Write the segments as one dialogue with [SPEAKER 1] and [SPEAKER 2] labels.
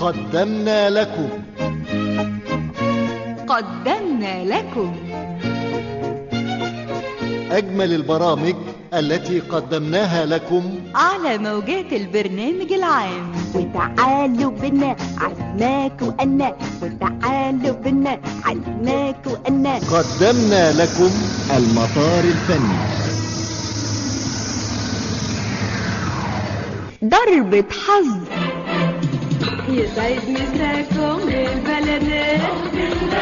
[SPEAKER 1] قدمنا لكم
[SPEAKER 2] قدمنا لكم
[SPEAKER 1] أجمل البرامج التي قدمناها لكم
[SPEAKER 2] على موجات البرنامج العام
[SPEAKER 3] وتعالوا بنا علمناك وأنا وتعالوا بنا علمناك وأنا
[SPEAKER 1] قدمنا لكم المطار الفني
[SPEAKER 2] ضربة حظ
[SPEAKER 3] يسعد مساكم البلدات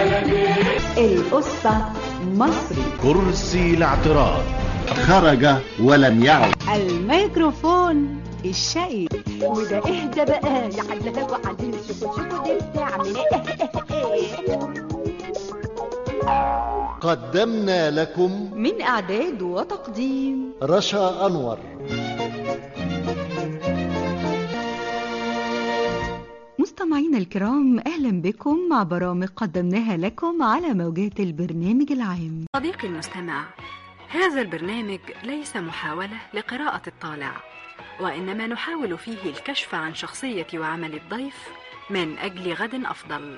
[SPEAKER 2] القصة مصري
[SPEAKER 1] كرسي الاعتراض خرج ولم يعد
[SPEAKER 2] الميكروفون الشقي
[SPEAKER 3] وده اهدى بقى يا علها وعلم شوفوا شوفوا دي بتعمل ايه
[SPEAKER 1] قدمنا لكم
[SPEAKER 2] من إعداد وتقديم
[SPEAKER 1] رشا أنور
[SPEAKER 2] مستمعينا الكرام أهلا بكم مع برامج قدمناها لكم على موجات البرنامج العام
[SPEAKER 4] صديقي المستمع هذا البرنامج ليس محاولة لقراءة الطالع وإنما نحاول فيه الكشف عن شخصية وعمل الضيف من أجل غد أفضل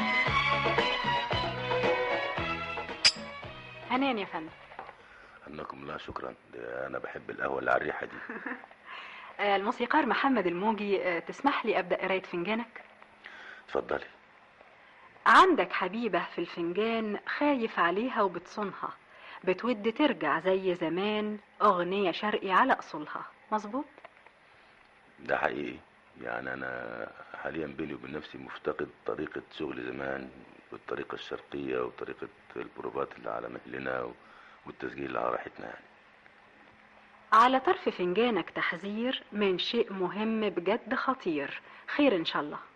[SPEAKER 4] هنان يا فندم
[SPEAKER 5] انكم لا شكرا ده انا بحب القهوه اللي على الريحه دي
[SPEAKER 4] آه، الموسيقار محمد الموجي آه، تسمح لي أبدأ قراية فنجانك
[SPEAKER 5] اتفضلي
[SPEAKER 4] عندك حبيبة في الفنجان خايف عليها وبتصونها بتود ترجع زي زمان أغنية شرقي على أصولها مظبوط؟
[SPEAKER 5] ده حقيقي يعني انا حاليا بيني وبين نفسي مفتقد طريقه شغل زمان والطريقه الشرقيه وطريقه البروفات اللي على مهلنا و- والتسجيل اللي على راحتنا يعني
[SPEAKER 4] على طرف فنجانك تحذير من شيء مهم بجد خطير خير إن شاء الله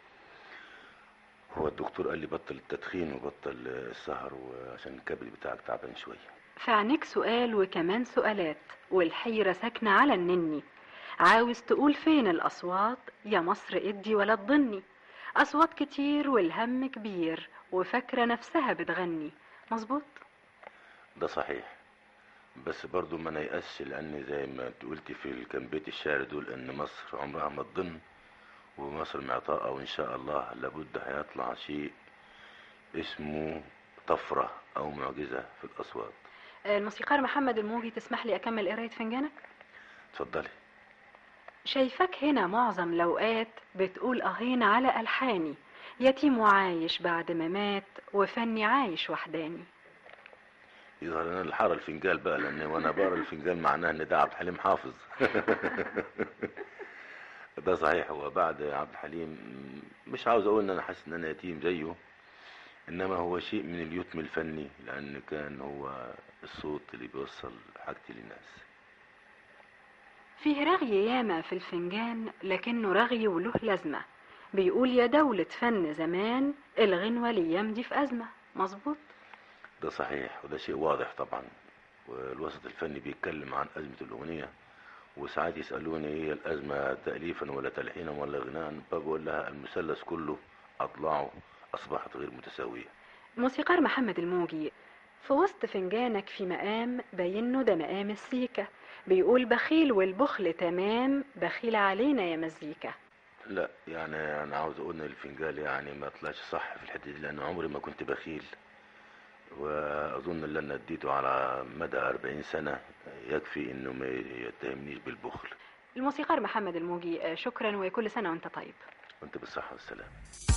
[SPEAKER 5] هو الدكتور قال لي بطل التدخين وبطل السهر وعشان الكبد بتاعك تعبان شويه
[SPEAKER 4] في عينيك سؤال وكمان سؤالات والحيرة ساكنة على النني عاوز تقول فين الأصوات يا مصر ادي ولا تضني أصوات كتير والهم كبير وفاكرة نفسها بتغني مظبوط
[SPEAKER 5] ده صحيح بس برضو ما نيأسش لأن زي ما انت قلتي في الكام بيت الشعر دول إن مصر عمرها ما تضن ومصر معطاءة وإن شاء الله لابد هيطلع شيء اسمه طفرة أو معجزة في الأصوات
[SPEAKER 4] الموسيقار محمد الموجي تسمح لي أكمل قراية فنجانك
[SPEAKER 5] اتفضلي
[SPEAKER 4] شايفك هنا معظم الأوقات بتقول أهين على ألحاني يتيم وعايش بعد ما مات وفني عايش وحداني
[SPEAKER 5] يظهر ان انا اللي حار الفنجان بقى لان وانا بقرا الفنجان معناه ان ده عبد الحليم حافظ ده صحيح هو بعد عبد الحليم مش عاوز اقول ان انا حاسس ان انا يتيم زيه انما هو شيء من اليتم الفني لان كان هو الصوت اللي بيوصل حاجتي للناس
[SPEAKER 4] فيه رغي ياما في الفنجان لكنه رغي وله لازمة بيقول يا دولة فن زمان الغنوة الأيام دي في أزمة مظبوط
[SPEAKER 5] ده صحيح وده شيء واضح طبعا والوسط الفني بيتكلم عن أزمة الأغنية وساعات يسألوني ايه الأزمة تأليفا ولا تلحينا ولا غناء فبقول لها المثلث كله أضلاعه أصبحت غير متساوية
[SPEAKER 4] موسيقار محمد الموجي في وسط فنجانك في مقام باينه ده مقام السيكة بيقول بخيل والبخل تمام بخيل علينا يا مزيكا
[SPEAKER 5] لا يعني أنا عاوز أقول إن الفنجان يعني ما طلعش صح في الحتة دي لأن عمري ما كنت بخيل وأظن اللي أنا اديته على مدى أربعين سنة يكفي إنه ما يتهمنيش بالبخل
[SPEAKER 4] الموسيقار محمد الموجي آه، شكرا وكل سنة وانت طيب
[SPEAKER 5] وأنت بالصحة والسلامة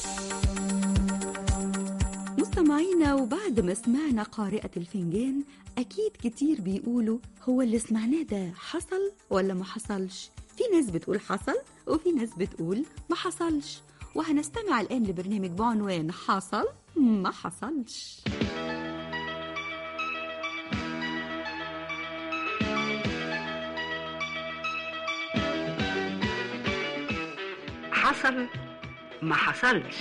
[SPEAKER 2] مستمعينا وبعد ما سمعنا قارئة الفنجان أكيد كتير بيقولوا هو اللي سمعناه ده حصل ولا ما حصلش في ناس بتقول حصل وفي ناس بتقول ما حصلش وهنستمع الآن لبرنامج بعنوان حصل ما حصلش
[SPEAKER 6] حصل ما حصلش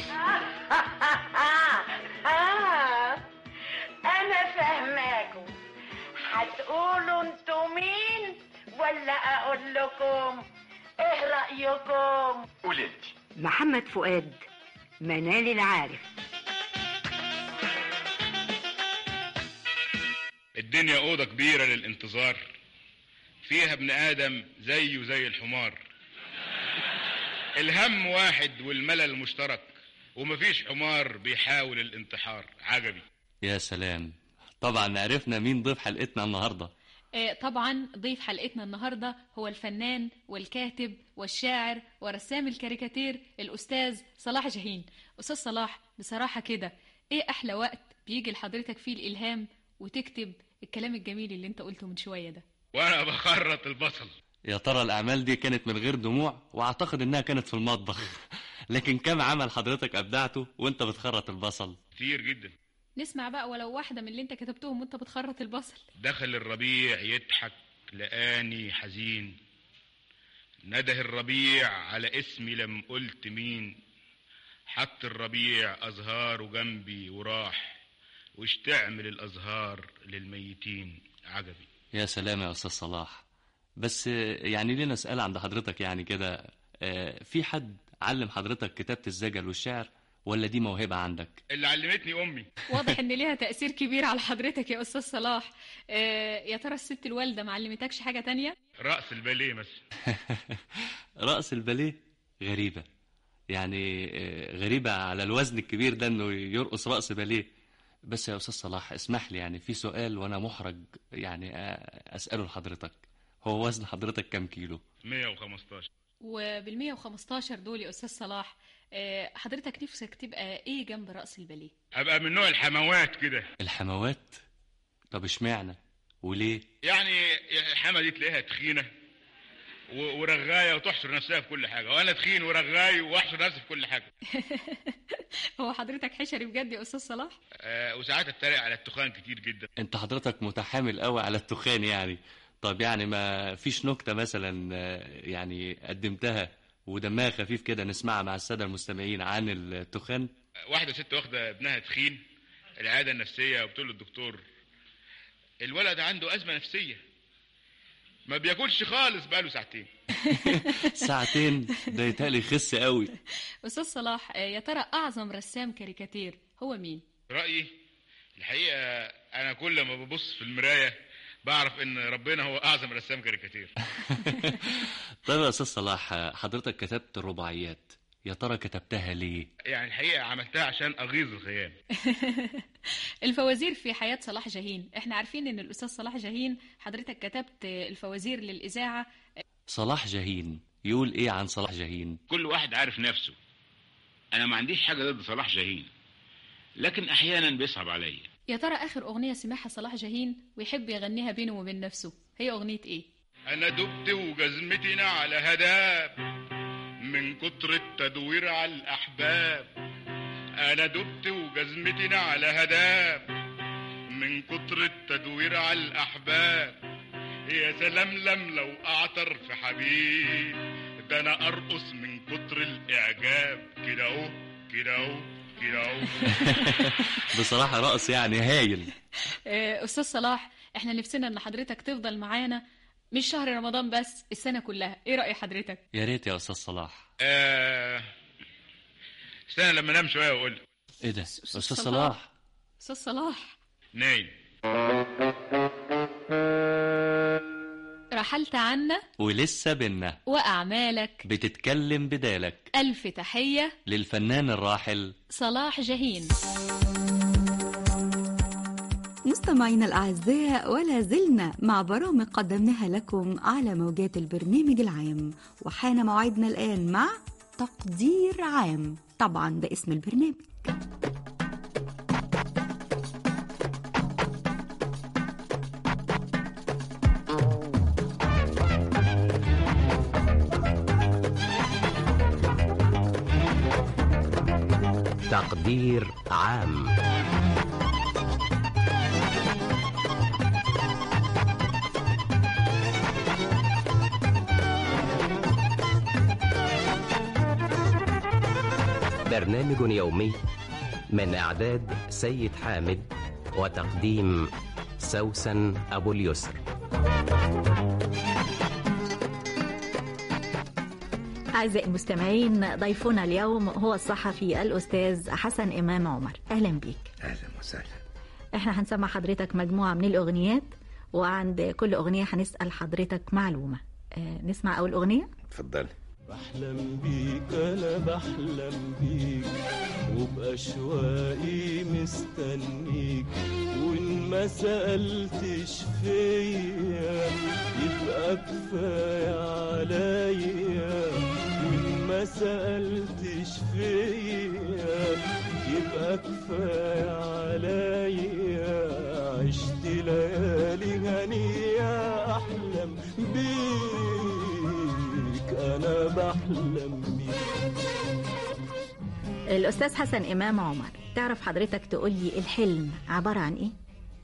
[SPEAKER 7] انا فاهماكم هتقولوا انتوا مين ولا اقول لكم ايه رايكم
[SPEAKER 8] قول انت
[SPEAKER 6] محمد فؤاد منال العارف
[SPEAKER 9] الدنيا أوضة كبيرة للانتظار فيها ابن آدم زيه زي الحمار الهم واحد والملل مشترك ومفيش حمار بيحاول الانتحار عجبي
[SPEAKER 8] يا سلام طبعا عرفنا مين ضيف حلقتنا النهارده
[SPEAKER 10] آه، طبعا ضيف حلقتنا النهارده هو الفنان والكاتب والشاعر ورسام الكاريكاتير الاستاذ صلاح جاهين استاذ صلاح بصراحه كده ايه احلى وقت بيجي لحضرتك فيه الالهام وتكتب الكلام الجميل اللي انت قلته من شويه ده
[SPEAKER 9] وانا بخرط البصل
[SPEAKER 8] يا ترى الاعمال دي كانت من غير دموع واعتقد انها كانت في المطبخ لكن كم عمل حضرتك ابدعته وانت بتخرط البصل
[SPEAKER 9] كتير جدا
[SPEAKER 10] نسمع بقى ولو واحده من اللي انت كتبتهم وانت بتخرط البصل
[SPEAKER 9] دخل الربيع يضحك لقاني حزين نده الربيع على اسمي لم قلت مين حط الربيع أزهاره جنبي وراح وش تعمل الأزهار للميتين عجبي
[SPEAKER 8] يا سلام يا استاذ صلاح بس آه، يعني لينا اسئله عند حضرتك يعني كده آه، في حد علم حضرتك كتابه الزجل والشعر ولا دي موهبه عندك
[SPEAKER 9] اللي علمتني أمي
[SPEAKER 10] واضح ان ليها تاثير كبير على حضرتك يا استاذ صلاح آه، يا ترى الست الوالده ما علمتكش حاجه تانية
[SPEAKER 9] رأس الباليه مثلا
[SPEAKER 8] رأس الباليه غريبة يعني آه، غريبة على الوزن الكبير ده انه يرقص رأس باليه بس يا أستاذ صلاح اسمح لي يعني في سؤال وأنا محرج يعني آه، أسأله لحضرتك هو وزن حضرتك كام كيلو؟
[SPEAKER 9] 115
[SPEAKER 10] وبال 115 دول يا استاذ صلاح آه، حضرتك نفسك تبقى ايه جنب راس الباليه
[SPEAKER 9] أبقى من نوع الحموات كده
[SPEAKER 8] الحموات؟ طب اشمعنى؟ وليه؟
[SPEAKER 9] يعني الحما دي تلاقيها تخينة و- ورغاية وتحشر نفسها في كل حاجة وأنا تخين ورغاي وأحشر نفسي في كل حاجة
[SPEAKER 10] هو حضرتك حشري بجد يا استاذ صلاح
[SPEAKER 9] آه وساعات اتريق على التخان كتير جدا
[SPEAKER 8] أنت حضرتك متحامل قوي على التخان يعني طب يعني ما فيش نكتة مثلا آه، يعني قدمتها ودمها خفيف كده نسمعها مع السادة المستمعين عن التخان؟
[SPEAKER 9] واحدة ست واخدة ابنها تخين العيادة النفسية وبتقول للدكتور الولد عنده أزمة نفسية ما بياكلش خالص بقاله ساعتين
[SPEAKER 8] ساعتين ده يتهيألي يخس قوي
[SPEAKER 10] استاذ صلاح آه، يا ترى اعظم رسام كاريكاتير هو مين
[SPEAKER 9] رأيي الحقيقة أنا كل ما ببص في المراية بعرف إن ربنا هو أعظم رسام كاريكاتير
[SPEAKER 8] طيب يا استاذ صلاح حضرتك كتبت الرباعيات يا ترى كتبتها ليه
[SPEAKER 9] يعني الحقيقة عملتها عشان أغيظ الخيام
[SPEAKER 10] الفوازير في حياه صلاح جاهين احنا عارفين ان الاستاذ صلاح جاهين حضرتك كتبت آه، الفوازير للاذاعه
[SPEAKER 8] صلاح جاهين يقول ايه عن صلاح جاهين
[SPEAKER 11] كل واحد عارف نفسه انا ما عنديش حاجه ضد صلاح جاهين لكن احيانا بيصعب عليا
[SPEAKER 10] يا ترى اخر اغنيه سمعها صلاح جاهين ويحب يغنيها بينه وبين نفسه هي اغنيه ايه
[SPEAKER 9] أنا دبت وجزمتي على هداب من كتر التدوير على الأحباب أنا دبت وجزمتي على هداب من كتر التدوير على الأحباب يا سلام لم لو أعتر في حبيب ده أنا أرقص من كتر الإعجاب كده أهو كده أهو كده أهو
[SPEAKER 8] بصراحة رقص يعني هايل
[SPEAKER 10] آه، استاذ صلاح احنا نفسنا ان حضرتك تفضل معانا مش شهر رمضان بس السنه كلها ايه راي حضرتك
[SPEAKER 8] يا ريت يا استاذ صلاح
[SPEAKER 9] آه استنى لما انام شويه واقول
[SPEAKER 8] ايه ده استاذ
[SPEAKER 10] صلاح.
[SPEAKER 8] صلاح
[SPEAKER 10] استاذ صلاح
[SPEAKER 9] نايم
[SPEAKER 10] رحلت عنا
[SPEAKER 8] ولسه بينا
[SPEAKER 10] واعمالك
[SPEAKER 8] بتتكلم بدالك
[SPEAKER 10] الف تحيه
[SPEAKER 8] للفنان الراحل
[SPEAKER 10] صلاح جاهين
[SPEAKER 2] مستمعينا الأعزاء ولا زلنا مع برامج قدمناها لكم على موجات البرنامج العام وحان موعدنا الآن مع تقدير عام طبعا ده اسم البرنامج
[SPEAKER 12] تقدير عام برنامج يومي من إعداد سيد حامد وتقديم سوسن أبو اليسر
[SPEAKER 13] أعزائي المستمعين ضيفنا اليوم هو الصحفي الأستاذ حسن إمام عمر أهلا بيك
[SPEAKER 14] اهلا وسهلا
[SPEAKER 13] احنا هنسمع حضرتك مجموعة من الأغنيات وعند كل أغنية هنسأل حضرتك معلومة آه نسمع أول أغنية
[SPEAKER 14] اتفضلي
[SPEAKER 15] بحلم بيك
[SPEAKER 14] انا بحلم بيك وبأشواقي مستنيك وان ما سألتش فيا يبقى كفاية عليا وان ما سألتش فيا يبقى كفاية عليا عشت ليالي هنية أحلم بيك أنا بحلم بيك
[SPEAKER 13] الأستاذ حسن إمام عمر تعرف حضرتك تقولي الحلم عبارة عن إيه؟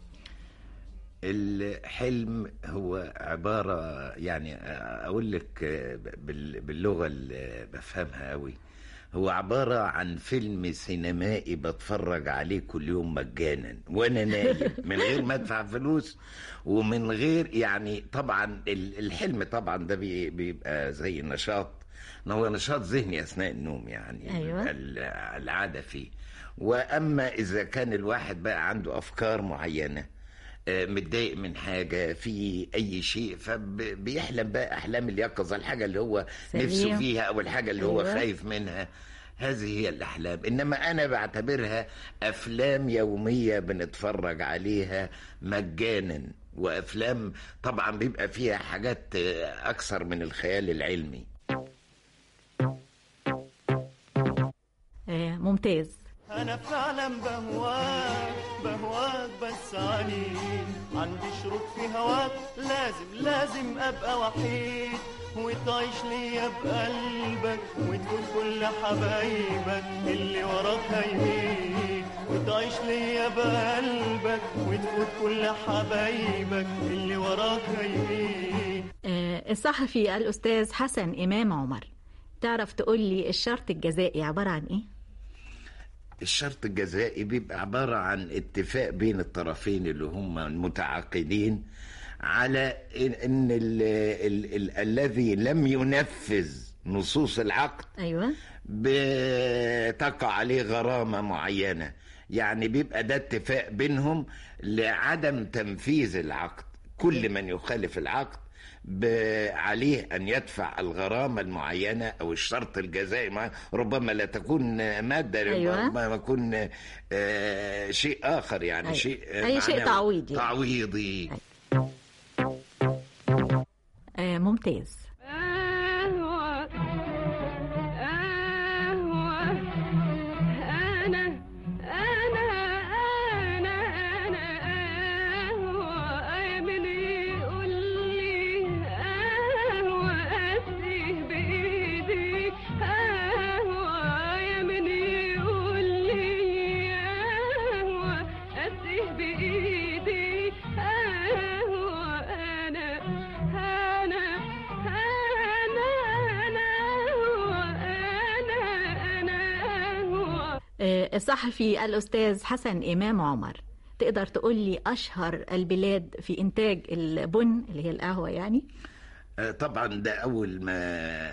[SPEAKER 15] الحلم هو عبارة يعني أقول لك بال- باللغة اللي بفهمها أوي هو عبارة عن فيلم سينمائي بتفرج عليه كل يوم مجانا وأنا نايم من غير ما أدفع فلوس ومن غير يعني طبعا ال- الحلم طبعا ده بي- بيبقى زي نشاط هو نشاط ذهني أثناء النوم يعني
[SPEAKER 13] أيوة.
[SPEAKER 15] بيبقى ال- العادة فيه وأما إذا كان الواحد بقى عنده أفكار معينة آه، متضايق من حاجة في أي شيء فبيحلم بقى أحلام اليقظة الحاجة اللي هو
[SPEAKER 13] سليم.
[SPEAKER 15] نفسه فيها أو الحاجة اللي هو
[SPEAKER 13] أيوة.
[SPEAKER 15] خايف منها هذه هي الأحلام إنما أنا بعتبرها أفلام يومية بنتفرج عليها مجانا وأفلام طبعا بيبقى فيها حاجات آه، أكثر من الخيال العلمي
[SPEAKER 13] آه، ممتاز
[SPEAKER 14] انا فعلا بهواك بهواك بس عنيد عندي شروط في هواك لازم لازم ابقى وحيد وتعيش ليا بقلبك وتكون كل حبايبك اللي وراك هيمين وتعيش ليا بقلبك وتكون كل حبايبك اللي وراك هيمين
[SPEAKER 13] آه، الصحفي الأستاذ حسن إمام عمر تعرف تقولي الشرط الجزائي عبارة عن إيه؟
[SPEAKER 15] الشرط الجزائي بيبقى عبارة عن اتفاق بين الطرفين اللي هم المتعاقدين على إن إن ال ال ال الذي لم ينفذ نصوص العقد
[SPEAKER 13] أيوة
[SPEAKER 15] بتقع عليه غرامة معينة يعني بيبقى ده اتفاق بينهم لعدم تنفيذ العقد كل من يخالف العقد ب- عليه أن يدفع الغرامة المعينة أو الشرط الجزائي مع- ربما لا تكون مادة
[SPEAKER 13] أيوة.
[SPEAKER 15] ربما يكون آه، شيء آخر يعني
[SPEAKER 13] أي-
[SPEAKER 15] شيء آه،
[SPEAKER 13] أي شيء
[SPEAKER 15] معنوي.
[SPEAKER 13] تعويضي يعني.
[SPEAKER 15] تعويضي
[SPEAKER 13] آه، ممتاز
[SPEAKER 16] قهوة قهوة أنا أنا أنا أنا قهوة أيمن يقول لي قهوة أسقي بإيدي قهوة يمن يقول لي قهوة أسقي بإيدي قهوة أنا أنا أنا أنا هو أنا أنا هو
[SPEAKER 13] آه، الصحفي الأستاذ حسن إمام عمر تقدر تقولي أشهر البلاد في إنتاج البن اللي هي القهوة يعني
[SPEAKER 15] آه، طبعا ده اول ما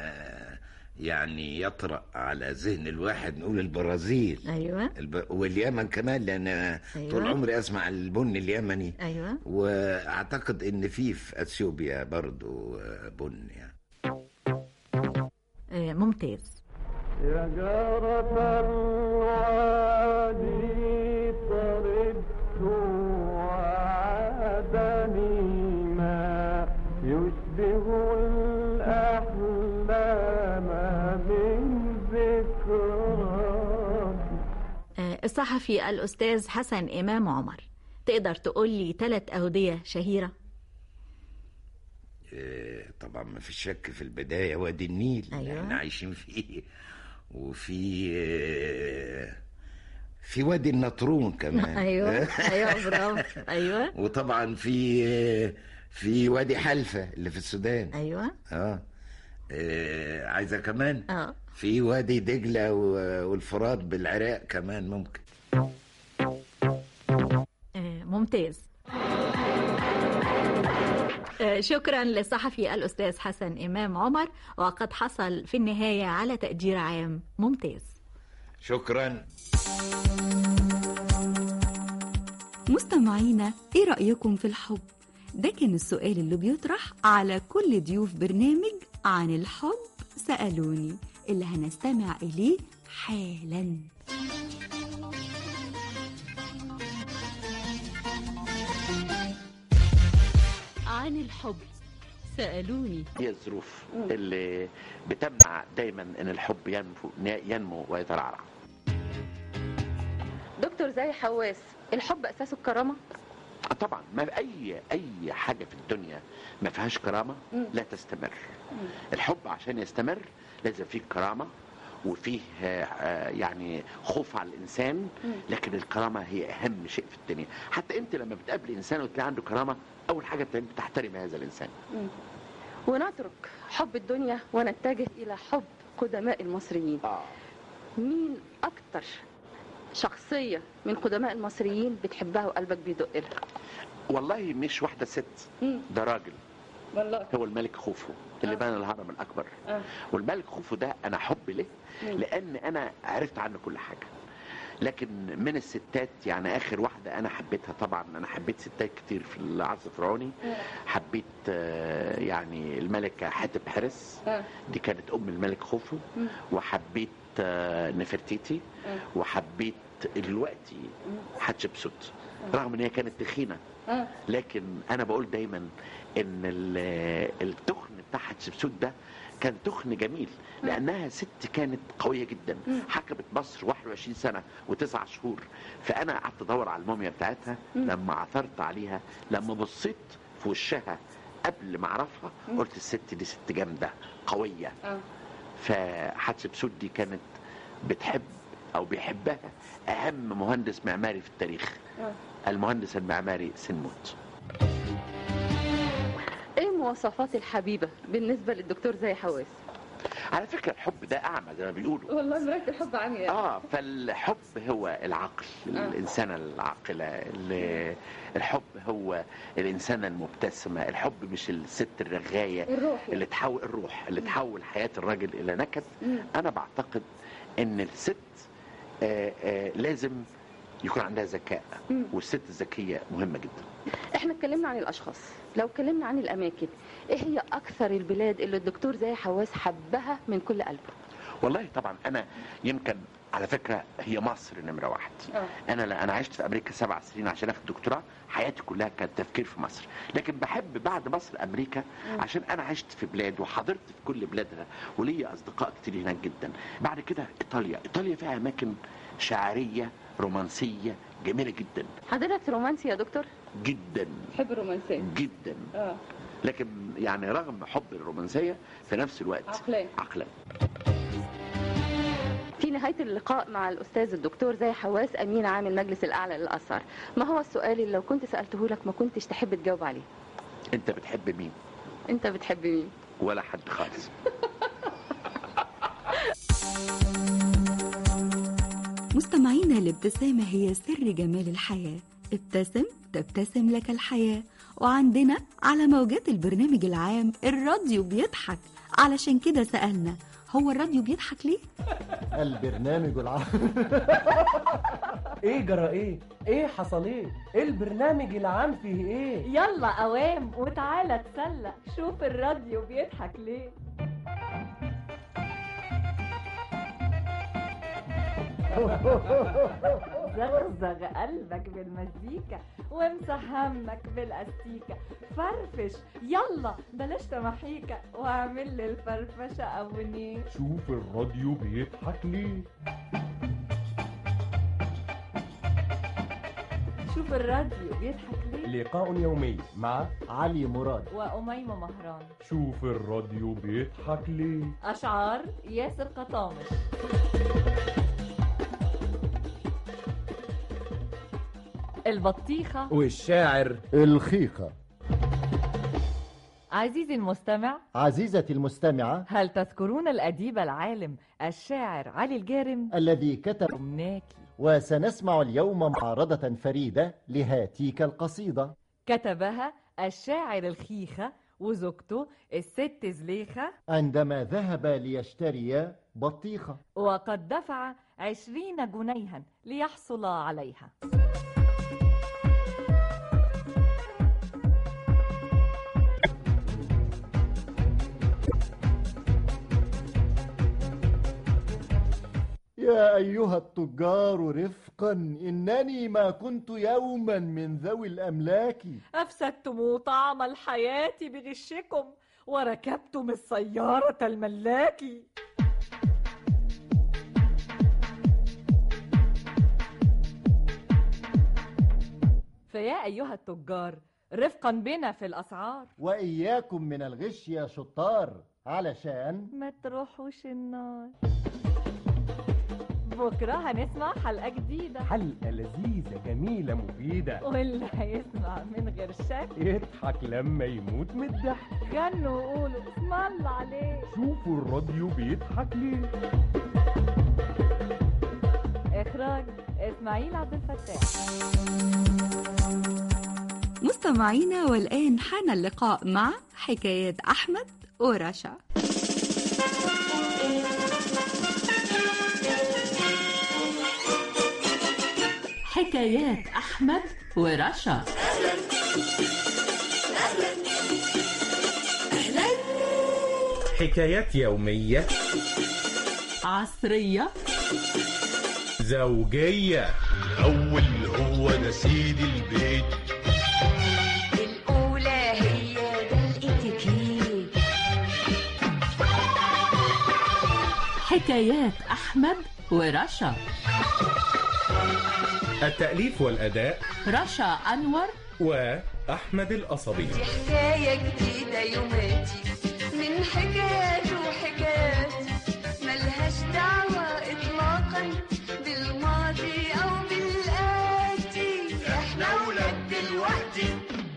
[SPEAKER 15] يعني يطرأ على ذهن الواحد نقول البرازيل
[SPEAKER 13] أيوة
[SPEAKER 15] الب... واليمن كمان لان أنا
[SPEAKER 13] أيوة.
[SPEAKER 15] طول عمري اسمع البن اليمني
[SPEAKER 13] أيوة
[SPEAKER 15] واعتقد ان في في اثيوبيا برضو آه، بن يعني
[SPEAKER 13] آه، ممتاز
[SPEAKER 14] يا جارة الوادي طردت وعادني ما يشبه الأحلام من ذكرى
[SPEAKER 13] آه، الصحفي الأستاذ حسن إمام عمر تقدر تقولي ثلاث أودية شهيرة
[SPEAKER 15] آه، طبعا ما في شك في البدايه وادي النيل اللي
[SPEAKER 13] أيوة.
[SPEAKER 15] احنا عايشين فيه وفي آه، في وادي النطرون كمان
[SPEAKER 13] أيوة أيوة برافو أيوة
[SPEAKER 15] وطبعا في آه، في وادي حلفة اللي في السودان
[SPEAKER 13] أيوة
[SPEAKER 15] اه, آه عايزة كمان
[SPEAKER 13] اه
[SPEAKER 15] في وادي دجلة و- والفرات بالعراق كمان ممكن
[SPEAKER 13] آه، ممتاز آه، شكرا للصحفي الأستاذ حسن إمام عمر وقد حصل في النهاية على تقدير عام ممتاز
[SPEAKER 15] شكرا
[SPEAKER 2] مستمعينا ايه رأيكم في الحب؟ ده كان السؤال اللي بيطرح على كل ضيوف برنامج عن الحب سألوني اللي هنستمع إليه حالاً
[SPEAKER 17] عن الحب سألوني
[SPEAKER 18] هي الظروف اللي بتمنع دايما ان الحب ينمو ينمو ويترعرع
[SPEAKER 19] دكتور زي حواس الحب اساسه الكرامه
[SPEAKER 18] آه طبعا ما اي اي حاجه في الدنيا ما فيهاش كرامه لا تستمر الحب عشان يستمر لازم فيه كرامه وفيه آه، آه، يعني خوف على الانسان لكن الكرامه هي اهم شيء في الدنيا حتى انت لما بتقابل انسان وتلاقي عنده كرامه اول حاجه بت- بتحترم هذا الانسان
[SPEAKER 19] ونترك حب الدنيا ونتجه الى حب قدماء المصريين
[SPEAKER 18] آه.
[SPEAKER 19] مين اكتر شخصيه من قدماء المصريين بتحبها وقلبك بيدق لها
[SPEAKER 18] والله مش واحده ست ده راجل
[SPEAKER 19] والله
[SPEAKER 18] هو الملك خوفو اللي بنى الهرم الاكبر
[SPEAKER 19] آه.
[SPEAKER 18] والملك خوفو ده انا حب له
[SPEAKER 19] مم.
[SPEAKER 18] لان انا عرفت عنه كل حاجه لكن من الستات يعني اخر واحده انا حبيتها طبعا انا حبيت ستات كتير في العصر الفرعوني حبيت آه، يعني الملكه حاتب حرس
[SPEAKER 19] آه.
[SPEAKER 18] دي كانت ام الملك خوفو
[SPEAKER 19] مم.
[SPEAKER 18] وحبيت آه، نفرتيتي
[SPEAKER 19] آه.
[SPEAKER 18] وحبيت دلوقتي حتشبسوت رغم ان هي كانت تخينه
[SPEAKER 19] آه.
[SPEAKER 18] لكن انا بقول دايما ان ال- التخن بتاع حتشبسوت ده كان تخن جميل لانها ست كانت قويه جدا حكمت مصر 21 سنه وتسع شهور فانا قعدت ادور على الموميا بتاعتها لما عثرت عليها لما بصيت في وشها قبل ما اعرفها قلت الست دي ست جامده قويه
[SPEAKER 19] آه.
[SPEAKER 18] فحتشبسوت دي كانت بتحب او بيحبها اهم مهندس معماري في التاريخ
[SPEAKER 19] آه.
[SPEAKER 18] المهندس المعماري سنموت
[SPEAKER 19] ايه مواصفات الحبيبه بالنسبه للدكتور زي حواس
[SPEAKER 18] على فكره الحب ده اعمى زي ما بيقولوا
[SPEAKER 19] والله مرايه الحب عمياء
[SPEAKER 18] اه فالحب هو العقل
[SPEAKER 19] آه.
[SPEAKER 18] الانسانه العاقله اللي- الحب هو الانسانه المبتسمه الحب مش الست الرغايه
[SPEAKER 19] الروح يعني.
[SPEAKER 18] اللي تحول الروح اللي تحول حياه الراجل الى نكد
[SPEAKER 19] مم.
[SPEAKER 18] انا بعتقد ان الست آه آه لازم يكون عندها ذكاء
[SPEAKER 19] مم.
[SPEAKER 18] والست الذكيه مهمه جدا
[SPEAKER 19] احنا اتكلمنا عن الاشخاص لو اتكلمنا عن الاماكن ايه هي اكثر البلاد اللي الدكتور زي حواس حبها من كل قلبه
[SPEAKER 18] والله طبعا انا يمكن على فكره هي مصر نمره واحد
[SPEAKER 19] آه.
[SPEAKER 18] انا لا انا عشت في امريكا سبع سنين عشان اخد دكتوراه حياتي كلها كانت تفكير في مصر لكن بحب بعد مصر امريكا
[SPEAKER 19] مم.
[SPEAKER 18] عشان انا عشت في بلاد وحضرت في كل بلادها وليا اصدقاء كتير هناك جدا بعد كده ايطاليا ايطاليا فيها اماكن شعريه رومانسيه جميله جدا
[SPEAKER 19] حضرتك رومانسي يا دكتور
[SPEAKER 18] جدا
[SPEAKER 19] تحب الرومانسيه
[SPEAKER 18] جدا
[SPEAKER 19] اه
[SPEAKER 18] لكن يعني رغم حب الرومانسيه في نفس الوقت
[SPEAKER 19] عقلاني.
[SPEAKER 18] عقلاني
[SPEAKER 19] في نهايه اللقاء مع الاستاذ الدكتور زي حواس امين عام المجلس الاعلى للاثار ما هو السؤال اللي لو كنت سالته لك ما كنتش تحب تجاوب عليه
[SPEAKER 18] انت بتحب مين
[SPEAKER 19] انت بتحب مين
[SPEAKER 18] ولا حد خالص
[SPEAKER 2] مستمعينا الابتسامة هي سر جمال الحياة ابتسم تبتسم لك الحياة وعندنا على موجات البرنامج العام الراديو بيضحك علشان كده سألنا هو الراديو بيضحك ليه؟
[SPEAKER 1] البرنامج العام
[SPEAKER 20] ايه جرى ايه ايه حصل ايه ايه البرنامج العام فيه ايه
[SPEAKER 21] يلا قوام وتعالى اتسلى شوف الراديو بيضحك ليه زغزغ قلبك بالمزيكا وامسح همك بالاستيكة فرفش يلا بلاش تمحيكة واعمل لي الفرفشة ابونيه
[SPEAKER 22] شوف الراديو بيضحك ليه
[SPEAKER 21] شوف الراديو بيضحك ليه
[SPEAKER 20] لقاء يومي مع
[SPEAKER 1] علي مراد
[SPEAKER 21] وأميمة مهران
[SPEAKER 22] شوف الراديو بيضحك ليه
[SPEAKER 21] أشعار ياسر قطامش البطيخة
[SPEAKER 1] والشاعر الخيخة
[SPEAKER 21] عزيزي المستمع
[SPEAKER 1] عزيزتي المستمعة
[SPEAKER 21] هل تذكرون الأديب العالم الشاعر علي الجارم
[SPEAKER 1] الذي كتب
[SPEAKER 21] أمناكي
[SPEAKER 1] وسنسمع اليوم معرضة فريدة لهاتيك القصيدة
[SPEAKER 21] كتبها الشاعر الخيخة وزوجته الست زليخة
[SPEAKER 1] عندما ذهب ليشتري بطيخة
[SPEAKER 21] وقد دفع عشرين جنيها ليحصل عليها
[SPEAKER 1] يا أيها التجار رفقا إنني ما كنت يوما من ذوي الأملاك
[SPEAKER 21] أفسدتم طعم الحياة بغشكم وركبتم السيارة الملاكي فيا أيها التجار رفقا بنا في الأسعار
[SPEAKER 1] وإياكم من الغش يا شطار علشان
[SPEAKER 21] ما تروحوش النار بكرة هنسمع حلقة جديدة
[SPEAKER 22] حلقة لذيذة جميلة مفيدة
[SPEAKER 21] واللي هيسمع من غير شك
[SPEAKER 22] يضحك لما يموت من الضحك
[SPEAKER 21] غنوا وقولوا اسم الله عليه
[SPEAKER 22] شوفوا الراديو بيضحك ليه
[SPEAKER 21] إخراج إسماعيل عبد الفتاح
[SPEAKER 2] مستمعينا والآن حان اللقاء مع حكايات أحمد ورشا
[SPEAKER 17] حكايات أحمد ورشا
[SPEAKER 3] حكايات يومية
[SPEAKER 17] عصرية
[SPEAKER 3] زوجية
[SPEAKER 4] الأول هو ده سيد البيت
[SPEAKER 23] الأولى هي ده الاتيكيت
[SPEAKER 17] حكايات أحمد ورشا
[SPEAKER 3] التأليف والأداء
[SPEAKER 17] رشا أنور
[SPEAKER 3] وأحمد القصبي
[SPEAKER 23] دي حكاية جديدة يوماتي من حكايات وحكايات ملهاش دعوة إطلاقا بالماضي أو بالآتي إحنا ولاد دلوقتي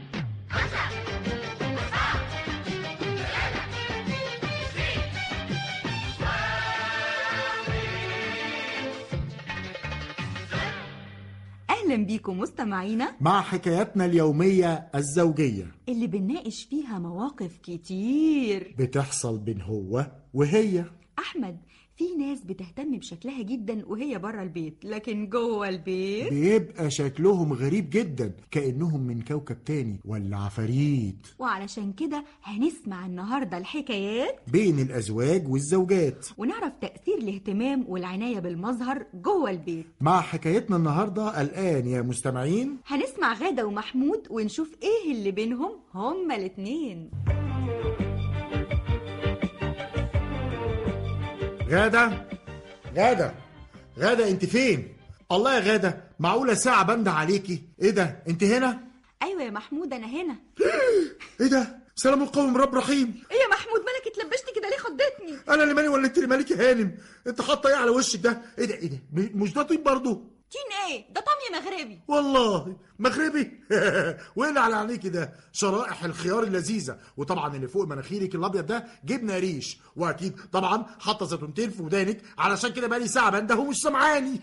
[SPEAKER 2] أهلا بيكم مستمعينا
[SPEAKER 24] مع حكاياتنا اليومية الزوجية
[SPEAKER 2] اللي بنناقش فيها مواقف كتير
[SPEAKER 24] بتحصل بين هو وهي
[SPEAKER 2] أحمد في ناس بتهتم بشكلها جدا وهي بره البيت لكن جوه البيت
[SPEAKER 24] بيبقى شكلهم غريب جدا كأنهم من كوكب تاني ولا عفاريت
[SPEAKER 2] وعلشان كده هنسمع النهاردة الحكايات
[SPEAKER 24] بين الأزواج والزوجات
[SPEAKER 2] ونعرف تأثير الاهتمام والعناية بالمظهر جوه البيت
[SPEAKER 24] مع حكايتنا النهاردة الآن يا مستمعين
[SPEAKER 2] هنسمع غادة ومحمود ونشوف ايه اللي بينهم هما الاتنين
[SPEAKER 24] غادة غادة غادة انت فين الله يا غادة معقولة ساعة بنده عليكي ايه ده انت هنا
[SPEAKER 2] ايوه يا محمود انا هنا
[SPEAKER 24] ايه ده سلام القوم رب رحيم
[SPEAKER 2] ايه يا محمود مالك اتلبشت كده ليه خضتني
[SPEAKER 24] انا اللي مالي ولا انت اللي مالك يا هانم انت حاطه ايه على وشك ده ايه ده ايه ده م- مش ده طين برضه
[SPEAKER 2] تين ايه ده طمي مغربي
[SPEAKER 24] والله مغربي وايه اللي على عينيكي ده شرائح الخيار اللذيذه وطبعا اللي فوق مناخيرك الابيض ده جبنه ريش واكيد طبعا حاطه زيتونتين في ودانك علشان كده بقالي ساعه بنده ومش سامعاني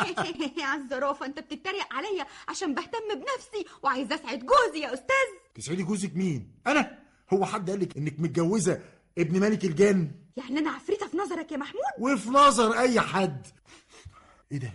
[SPEAKER 2] يا الزرافه انت بتتريق عليا عشان بهتم بنفسي وعايزه اسعد جوزي يا استاذ
[SPEAKER 24] تسعدي جوزك مين انا هو حد قال لك انك متجوزه ابن ملك الجن
[SPEAKER 2] يعني انا عفريته في نظرك يا محمود
[SPEAKER 24] وفي نظر اي حد ايه ده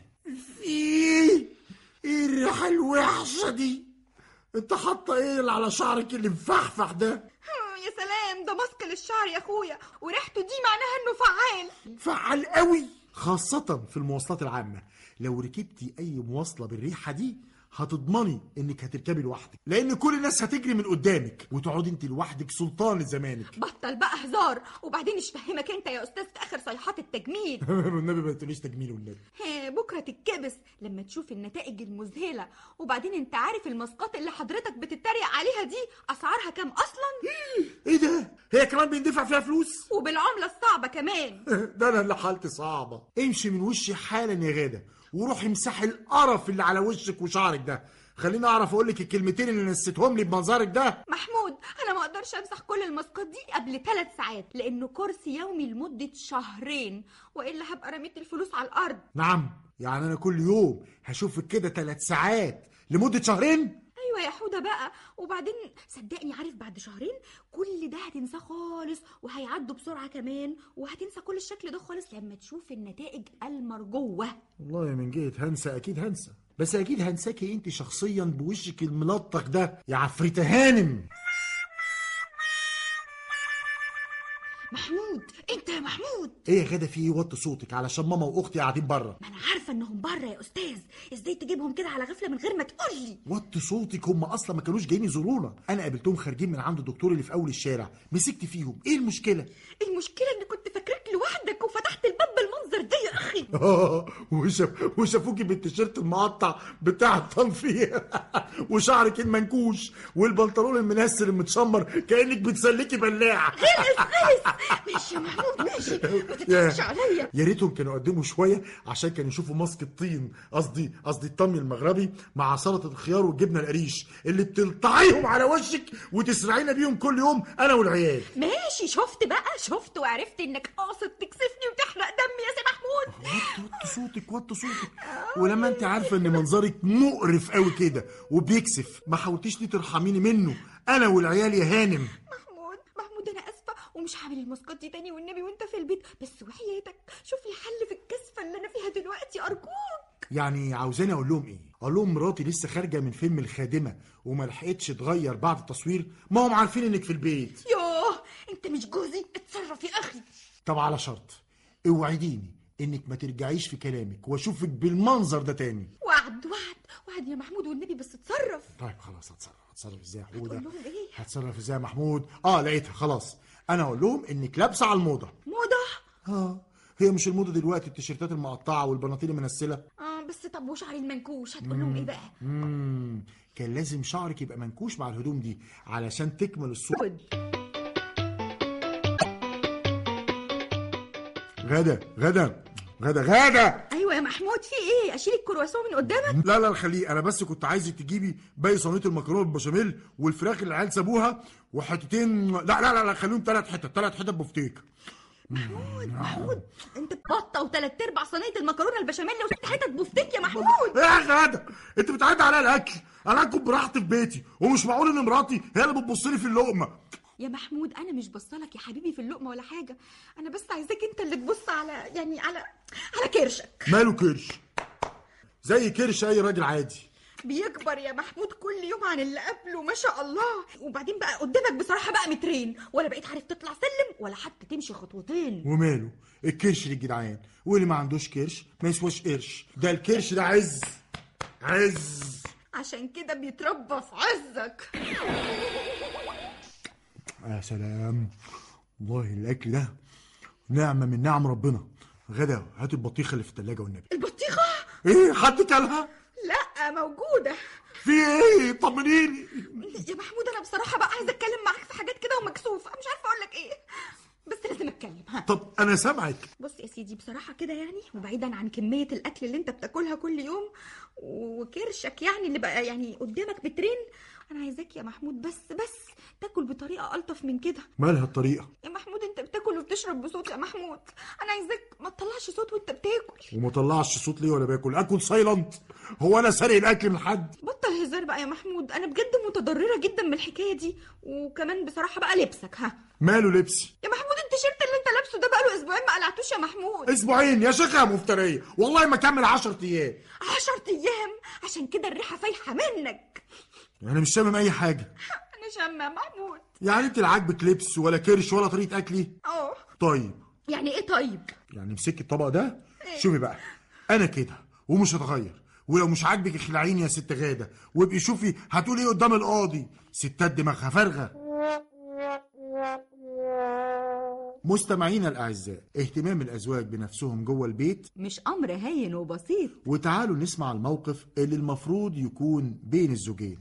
[SPEAKER 24] ايه ايه الريحه الوحشه دي انت حاطه ايه اللي على شعرك اللي مفحفح ده
[SPEAKER 2] يا سلام ده ماسك للشعر يا اخويا وريحته دي معناها انه فعال
[SPEAKER 24] فعال قوي خاصة في المواصلات العامة لو ركبتي أي مواصلة بالريحة دي هتضمني انك هتركبي لوحدك لان كل الناس هتجري من قدامك وتقعدي انت لوحدك سلطان زمانك
[SPEAKER 2] بطل بقى هزار وبعدين مش فهمك انت يا استاذ في اخر صيحات التجميل
[SPEAKER 24] والنبي ما تقوليش تجميل والنبي
[SPEAKER 2] ها، بكره تتكبس لما تشوف النتائج المذهله وبعدين انت عارف الماسكات اللي حضرتك بتتريق عليها دي اسعارها كام اصلا
[SPEAKER 24] ايه ده هي كمان بيندفع فيها فلوس
[SPEAKER 2] وبالعمله الصعبه كمان
[SPEAKER 24] ده انا اللي حالتي صعبه امشي من وشي حالا يا غاده وروحي امسحي القرف اللي على وشك وشعرك ده خليني اعرف اقول لك الكلمتين اللي نسيتهم لي بمنظرك ده
[SPEAKER 2] محمود انا ما اقدرش امسح كل الماسكات دي قبل ثلاث ساعات لانه كورس يومي لمده شهرين والا هبقى رميت الفلوس على الارض
[SPEAKER 24] نعم يعني انا كل يوم هشوفك كده ثلاث ساعات لمده شهرين
[SPEAKER 2] ايوه يا حوده بقى وبعدين صدقني عارف بعد شهرين كل ده هتنساه خالص وهيعدوا بسرعه كمان وهتنسى كل الشكل ده خالص لما تشوف النتائج المرجوه
[SPEAKER 24] والله من جهه هنسى اكيد هنسى بس اكيد هنساكي انت شخصيا بوشك الملطخ ده يا عفريته هانم
[SPEAKER 2] محمود انت
[SPEAKER 5] يا محمود
[SPEAKER 24] ايه يا غدا في ايه وطي صوتك علشان ماما واختي قاعدين بره
[SPEAKER 5] ما انا عارفه انهم بره يا استاذ ازاي تجيبهم كده على غفله من غير ما تقول لي
[SPEAKER 24] وطي صوتك هم اصلا ما كانوش جايين يزورونا انا قابلتهم خارجين من عند الدكتور اللي في اول الشارع مسكت فيهم ايه المشكله
[SPEAKER 5] المشكله اني كنت فاكراك لوحدك وفتحت الباب بالمنظر ده يا اخي
[SPEAKER 24] اه وشاف وشافوكي بالتيشيرت المقطع بتاع التنفير وشعرك المنكوش والبنطلون المنسر المتشمر كانك بتسلكي بلاعه
[SPEAKER 5] غلس غلس ماشي يا محمود ماشي ما تضحكش عليا
[SPEAKER 24] يا ريتهم كانوا قدموا شويه عشان كانوا يشوفوا ماسك الطين قصدي قصدي الطمي المغربي مع سلطه الخيار والجبنه القريش اللي بتلطعيهم على وشك وتسرعينا بيهم كل يوم انا والعيال
[SPEAKER 5] ماشي شفت بقى شفت وعرفت انك قاصد تكسفني وتحرق دمي يا سي محمود
[SPEAKER 24] وطي صوتك وطي صوتك ولما انت عارفه ان منظرك مقرف قوي كده وبيكسف ما حاولتيش ليه ترحميني منه انا والعيال يا هانم
[SPEAKER 5] محمود محمود انا اسفه ومش هعمل الماسكات دي تاني والنبي وانت في البيت بس وحياتك شوف لي حل في الكسفه اللي انا فيها دلوقتي ارجوك
[SPEAKER 24] يعني عاوزاني اقول لهم ايه اقول لهم مراتي لسه خارجه من فيلم الخادمه وما لحقتش تغير بعد التصوير ما هم عارفين انك في البيت
[SPEAKER 5] يوه انت مش جوزي اتصرف يا اخي
[SPEAKER 24] طب على شرط اوعديني انك ما ترجعيش في كلامك واشوفك بالمنظر ده تاني
[SPEAKER 5] وعد وعد وعد يا محمود والنبي بس اتصرف
[SPEAKER 24] طيب خلاص هتصرف هتصرف ازاي يا حوده
[SPEAKER 5] هتقول لهم ايه
[SPEAKER 24] هتصرف ازاي يا محمود اه لقيتها خلاص انا اقول لهم انك لابسه على الموضه
[SPEAKER 5] موضه
[SPEAKER 24] اه هي مش الموضه دلوقتي التيشيرتات المقطعه والبناطيل المنسله
[SPEAKER 5] اه بس طب وشعري المنكوش هتقول لهم ايه بقى
[SPEAKER 24] امم كان لازم شعرك يبقى منكوش مع الهدوم دي علشان تكمل الصوره غدا غدا غدا غدا
[SPEAKER 5] ايوه يا محمود في ايه اشيل الكرواسون من قدامك
[SPEAKER 24] لا لا خليه انا بس كنت عايزك تجيبي باقي صينيه المكرونه بالبشاميل والفراخ اللي العيال سابوها وحتتين لا لا لا, لا خليهم ثلاث حتت ثلاث حتت بفتيك
[SPEAKER 5] محمود محمود انت بطه وثلاث ارباع صينيه المكرونه البشاميل وست حتت بفتيك يا محمود
[SPEAKER 24] ايه يا غدا انت بتعدي عليا الاكل انا اكل براحتي في بيتي ومش معقول ان مراتي هي اللي بتبص لي في اللقمه
[SPEAKER 5] يا محمود انا مش بصلك يا حبيبي في اللقمه ولا حاجه انا بس عايزاك انت اللي تبص على يعني على على كرشك
[SPEAKER 24] ماله كرش زي كرش اي راجل عادي
[SPEAKER 5] بيكبر يا محمود كل يوم عن اللي قبله ما شاء الله وبعدين بقى قدامك بصراحه بقى مترين ولا بقيت عارف تطلع سلم ولا حتى تمشي خطوتين
[SPEAKER 24] وماله الكرش للجدعان واللي ما عندوش كرش ما يسواش قرش ده الكرش ده عز عز
[SPEAKER 5] عشان كده بيتربى في عزك
[SPEAKER 24] يا سلام والله الاكل ده نعمه من نعم ربنا غدا هات البطيخه اللي في الثلاجه والنبي
[SPEAKER 5] البطيخه
[SPEAKER 24] ايه حد كلها
[SPEAKER 5] لا موجوده
[SPEAKER 24] في ايه طمنيني
[SPEAKER 5] يا محمود انا بصراحه بقى عايزه اتكلم معاك في حاجات كده ومكسوفه مش عارفه اقول لك ايه بس لازم اتكلم ها
[SPEAKER 24] طب انا سامعك
[SPEAKER 5] بص يا سيدي بصراحه كده يعني وبعيدا عن كميه الاكل اللي انت بتاكلها كل يوم وكرشك يعني اللي بقى يعني قدامك بترين انا عايزاك يا محمود بس بس تاكل بطريقه الطف من كده
[SPEAKER 24] مالها الطريقه
[SPEAKER 5] يا محمود انت بتاكل وبتشرب بصوت يا محمود انا عايزاك ما تطلعش صوت وانت بتاكل
[SPEAKER 24] وما طلعش صوت ليه ولا باكل اكل سايلنت هو انا سارق الاكل من حد
[SPEAKER 5] بطل هزار بقى يا محمود انا بجد متضرره جدا من الحكايه دي وكمان بصراحه بقى لبسك ها
[SPEAKER 24] ماله لبسي
[SPEAKER 5] يا محمود التيشيرت اللي انت لابسه ده بقاله اسبوعين ما قلعتوش يا محمود
[SPEAKER 24] اسبوعين يا شيخه يا مفتريه والله ما كمل 10 ايام
[SPEAKER 5] عشر ايام عشان كده الريحه فايحه منك
[SPEAKER 24] انا مش شامم اي حاجه
[SPEAKER 5] انا شامه يا محمود
[SPEAKER 24] يعني انت لا عاجبك لبس ولا كرش ولا طريقه اكلي
[SPEAKER 5] اه
[SPEAKER 24] طيب
[SPEAKER 5] يعني ايه طيب
[SPEAKER 24] يعني امسكي الطبق ده شوفي بقى انا كده ومش هتغير ولو مش عاجبك اخلعيني يا ست غاده وابقي شوفي هتقولي ايه قدام القاضي ستات دماغها فارغه مستمعينا الاعزاء اهتمام الازواج بنفسهم جوه البيت
[SPEAKER 2] مش امر هين وبسيط
[SPEAKER 24] وتعالوا نسمع الموقف اللي المفروض يكون بين الزوجين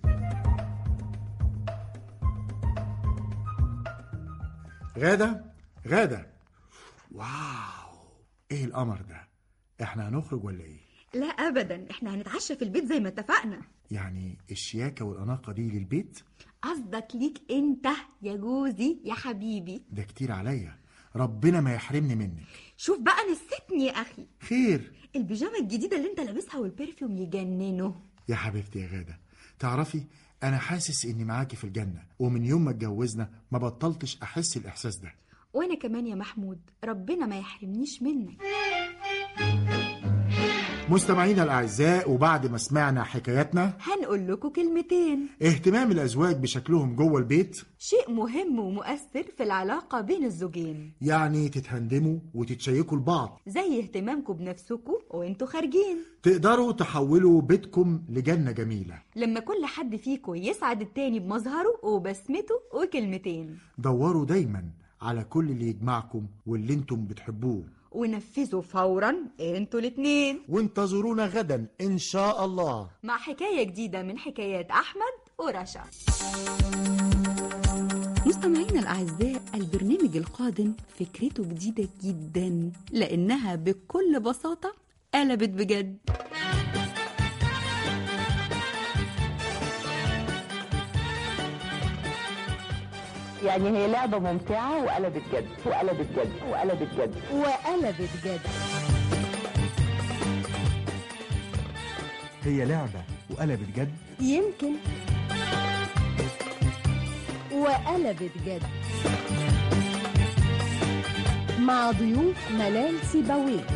[SPEAKER 24] غادة غادة واو ايه القمر ده احنا هنخرج ولا ايه
[SPEAKER 5] لا ابدا احنا هنتعشى في البيت زي ما اتفقنا
[SPEAKER 24] يعني الشياكة والأناقة دي للبيت
[SPEAKER 5] قصدك ليك انت يا جوزي يا حبيبي
[SPEAKER 24] ده كتير عليا ربنا ما يحرمني منك
[SPEAKER 5] شوف بقى نستني يا اخي
[SPEAKER 24] خير
[SPEAKER 5] البيجامه الجديده اللي انت لابسها والبرفيوم يجننوا
[SPEAKER 24] يا حبيبتي يا غادة تعرفي أنا حاسس إني معاكي في الجنة ومن يوم ما اتجوزنا ما بطلتش أحس الإحساس ده
[SPEAKER 5] وانا كمان يا محمود ربنا ما يحرمنيش منك
[SPEAKER 24] مستمعينا الأعزاء وبعد ما سمعنا حكاياتنا
[SPEAKER 2] هنقول لكم كلمتين
[SPEAKER 24] اهتمام الأزواج بشكلهم جوه البيت
[SPEAKER 2] شيء مهم ومؤثر في العلاقة بين الزوجين
[SPEAKER 24] يعني تتهندموا وتتشيكوا لبعض
[SPEAKER 2] زي اهتمامكم بنفسكم وانتوا خارجين
[SPEAKER 24] تقدروا تحولوا بيتكم لجنة جميلة
[SPEAKER 2] لما كل حد فيكم يسعد التاني بمظهره وبسمته وكلمتين
[SPEAKER 24] دوروا دايما على كل اللي يجمعكم واللي انتم بتحبوه
[SPEAKER 2] ونفذوا فورا انتوا الاتنين
[SPEAKER 1] وانتظرونا غدا إن شاء الله
[SPEAKER 2] مع حكاية جديدة من حكايات أحمد ورشا مستمعينا الأعزاء البرنامج القادم فكرته جديدة جدا لأنها بكل بساطة قلبت بجد
[SPEAKER 6] يعني هي لعبة ممتعة وقلبت جد وقلبت جد وقلبت جد
[SPEAKER 2] وقلبت جد
[SPEAKER 7] هي لعبة وقلبت جد
[SPEAKER 2] يمكن وقلبت جد
[SPEAKER 9] مع ضيوف ملال سيبويه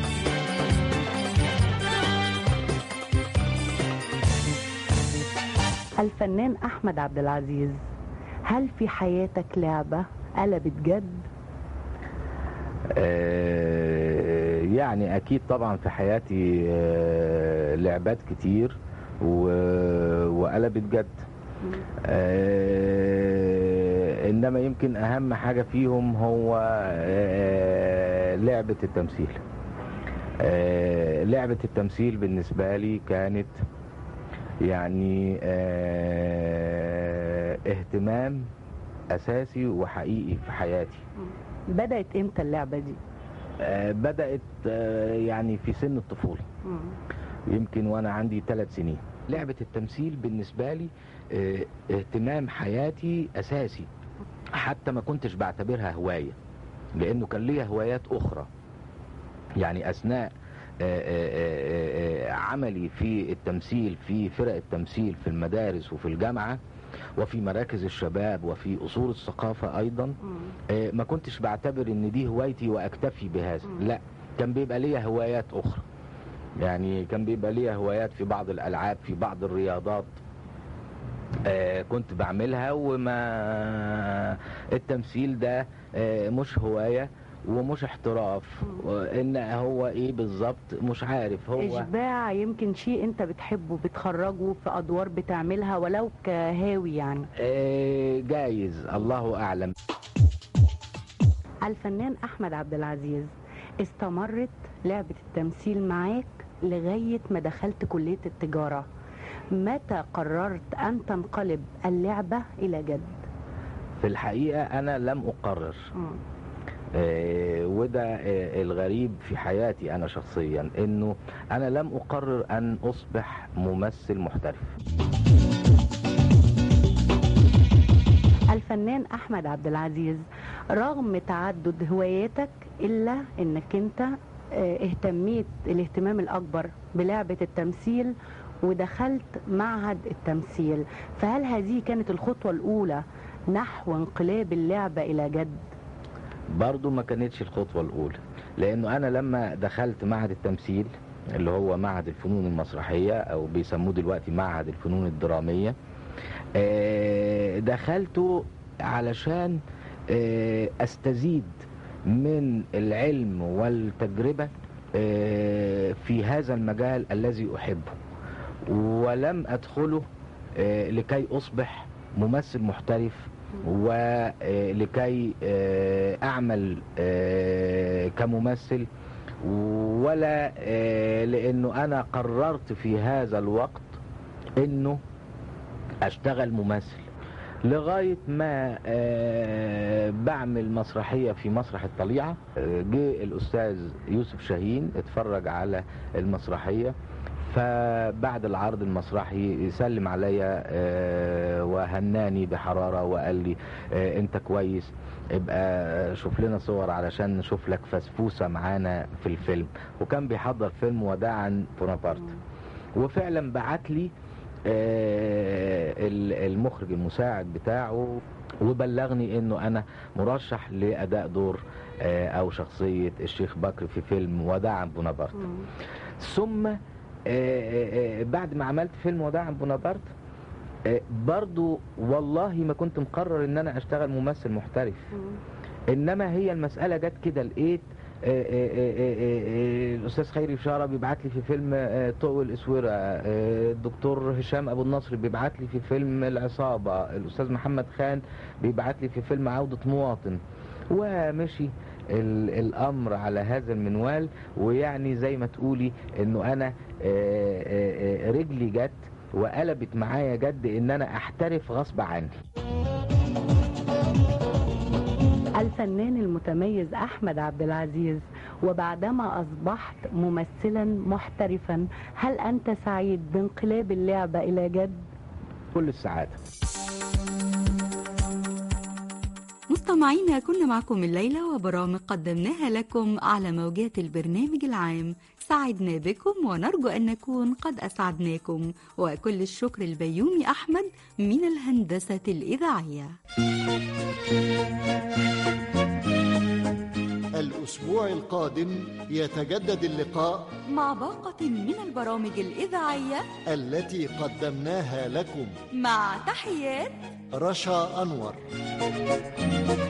[SPEAKER 6] الفنان أحمد عبد العزيز هل في حياتك لعبة قلبت جد؟
[SPEAKER 11] آه، يعني اكيد طبعا في حياتي آه، لعبات كتير و- وقلبت جد آه، انما يمكن اهم حاجة فيهم هو آه، لعبة التمثيل آه، لعبة التمثيل بالنسبة لي كانت يعني آه، اهتمام اساسي وحقيقي في حياتي
[SPEAKER 6] بدأت امتى اللعبة دي؟
[SPEAKER 11] آه، بدأت آه، يعني في سن الطفولة يمكن وانا عندي ثلاث سنين لعبة التمثيل بالنسبة لي آه، اهتمام حياتي اساسي حتى ما كنتش بعتبرها هواية لانه كان ليا هوايات اخرى يعني اثناء آه، آه، آه، آه، عملي في التمثيل في فرق التمثيل في المدارس وفي الجامعة وفي مراكز الشباب وفي اصول الثقافة ايضا آه، ما كنتش بعتبر ان دي هوايتي واكتفي بهذا لا كان بيبقى ليا هوايات اخرى يعني كان بيبقى ليا هوايات في بعض الالعاب في بعض الرياضات آه، كنت بعملها وما التمثيل ده آه، مش هواية ومش احتراف ان هو ايه بالظبط مش عارف هو
[SPEAKER 6] إشباع يمكن شيء أنت بتحبه بتخرجه في أدوار بتعملها ولو كهاوي يعني
[SPEAKER 11] آه، جايز الله اعلم
[SPEAKER 6] الفنان أحمد عبد العزيز استمرت لعبة التمثيل معاك لغاية ما دخلت كلية التجارة متى قررت أن تنقلب اللعبة إلى جد؟
[SPEAKER 11] في الحقيقة انا لم اقرر آه، وده آه، الغريب في حياتي انا شخصيا انه انا لم اقرر ان اصبح ممثل محترف
[SPEAKER 6] الفنان أحمد عبد العزيز رغم تعدد هواياتك إلا أنك أنت آه، اهتميت الاهتمام الأكبر بلعبة التمثيل ودخلت معهد التمثيل فهل هذه كانت الخطوة الأولى نحو انقلاب اللعبة إلى جد؟
[SPEAKER 11] برضو ما كانتش الخطوة الأولى لأنه أنا لما دخلت معهد التمثيل اللي هو معهد الفنون المسرحية أو بيسموه دلوقتي معهد الفنون الدرامية آه، دخلته علشان آه، أستزيد من العلم والتجربة آه، في هذا المجال الذي أحبه ولم أدخله آه، لكي أصبح ممثل محترف ولكي أعمل آه، كممثل ولا آه، لأنه أنا قررت في هذا الوقت أنه أشتغل ممثل لغاية ما آه، بعمل مسرحية في مسرح الطليعة آه، جه الأستاذ يوسف شاهين اتفرج على المسرحية فبعد العرض المسرحي يسلم عليا آه، وهناني بحرارة وقال لي آه، انت كويس ابقى شوف لنا صور علشان نشوف لك فسفوسة معانا في الفيلم وكان بيحضر فيلم وداعا بونابرت وفعلا بعت لي آه، ال- المخرج المساعد بتاعه وبلغني انه انا مرشح لاداء دور آه، او شخصية الشيخ بكر في فيلم وداعا بونابرت ثم آه، آه، آه، بعد ما عملت فيلم وداع عن بونابرت آه، برضو والله ما كنت مقرر ان انا اشتغل ممثل محترف انما هي المساله جت كده لقيت آه، آه، آه، آه، آه، الاستاذ خيري بشاره بيبعت لي في فيلم آه، طوق الاسوره آه، الدكتور هشام ابو النصر بيبعت لي في فيلم العصابه الاستاذ محمد خان بيبعت لي في فيلم عوده مواطن ومشي ال- الامر على هذا المنوال ويعني زي ما تقولي انه انا آه، آه، آه، رجلي جت وقلبت معايا جد ان انا احترف غصب عني
[SPEAKER 6] الفنان المتميز أحمد عبد العزيز وبعدما أصبحت ممثلا محترفا هل أنت سعيد بانقلاب اللعبة إلى جد؟
[SPEAKER 11] كل السعاده
[SPEAKER 2] مستمعينا كنا معكم الليلة وبرامج قدمناها لكم على موجات البرنامج العام سعدنا بكم ونرجو أن نكون قد أسعدناكم وكل الشكر البيومي أحمد من الهندسة الإذاعية
[SPEAKER 1] الأسبوع القادم يتجدد اللقاء
[SPEAKER 2] مع باقة من البرامج الإذاعية
[SPEAKER 1] التي قدمناها لكم
[SPEAKER 2] مع تحيات
[SPEAKER 1] رشا أنور